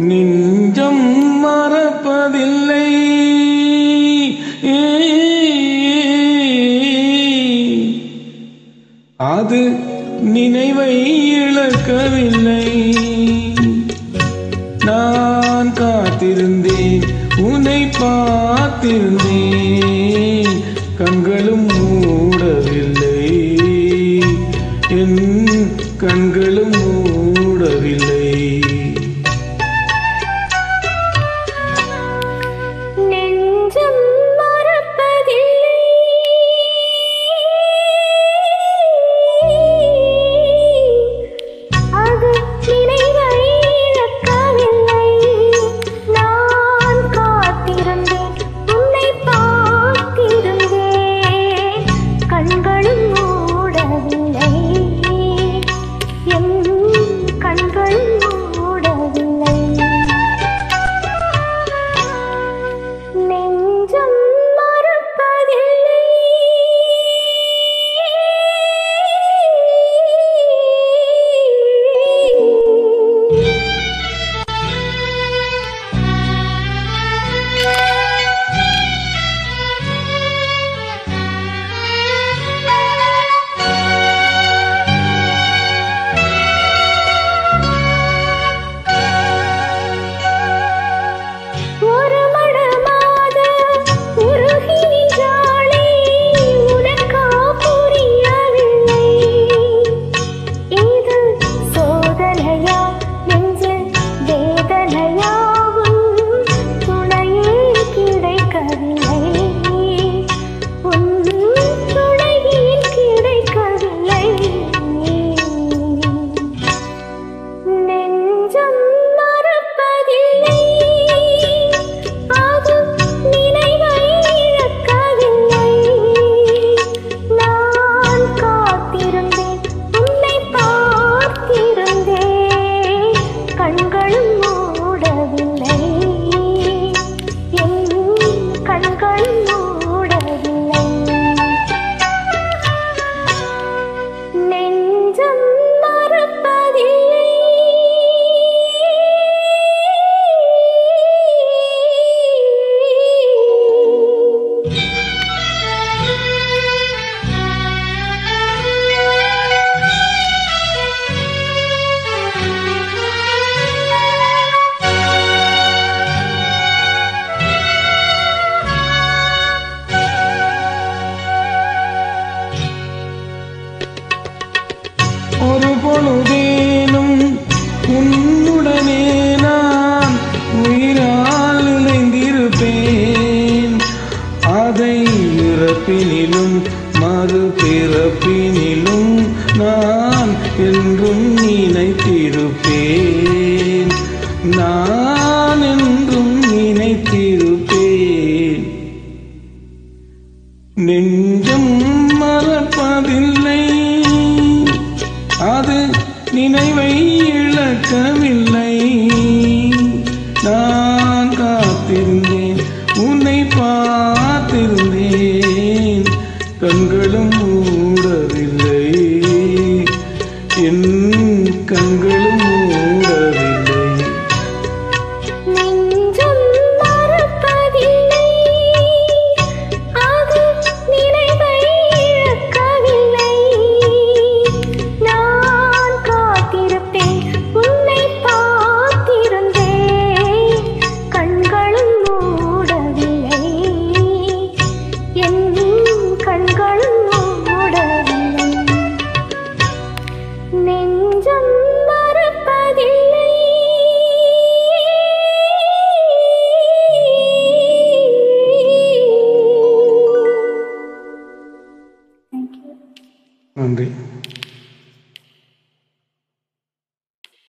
நெஞ்சம் மறப்பதில்லை அது நினைவை இழக்கவில்லை நான் காத்திருந்தேன் உன்னை பார்த்திருந்தேன் கண்களும் மூடவில்லை என் கண்களும் மூடவில்லை நெஞ்சம் மறப்பதில்லை அது நினைவை இழக்கவில்லை நான் காத்திருந்தேன் உன்னை பார்த்திருந்தேன் கண்களும் மூடவில்லை என் கண்களும் மூடவில்லை நெஞ்சம் மறப்பதில்லை ஒரு மடமாத உருகி நின்றாளே உனக்கா புரியவில்லை இது சோதனையா நெஞ்சில் வேதனையாவும் துணையே கிடைக்கவில்லை உன் துணையே கிடைக்கவில்லை நெஞ்சம் மறப்பதில்லை அது நினைவை இழக்கவில்லை நான் காத்திருந்தேன் உன்னை பார்த்திருந்தேன் கண்களும் மூடவில்லை என் கண்களும் மூடவில்லை நெஞ்சம் மறப்பதில்லை ஒரு பொழுதேனும் உன்னுடனே நான் உயிரால் இணைந்திருப்பேன் அதை இறப்பினிலும் மறுபிறப்பினிலும் நான் என்றும் நினைத்திருப்பேன் நான் என்றும் நினைத்திருப்பேன் நெஞ்சம் மறப்பதில்லை அது நினைவை இழக்கவில்லை நான்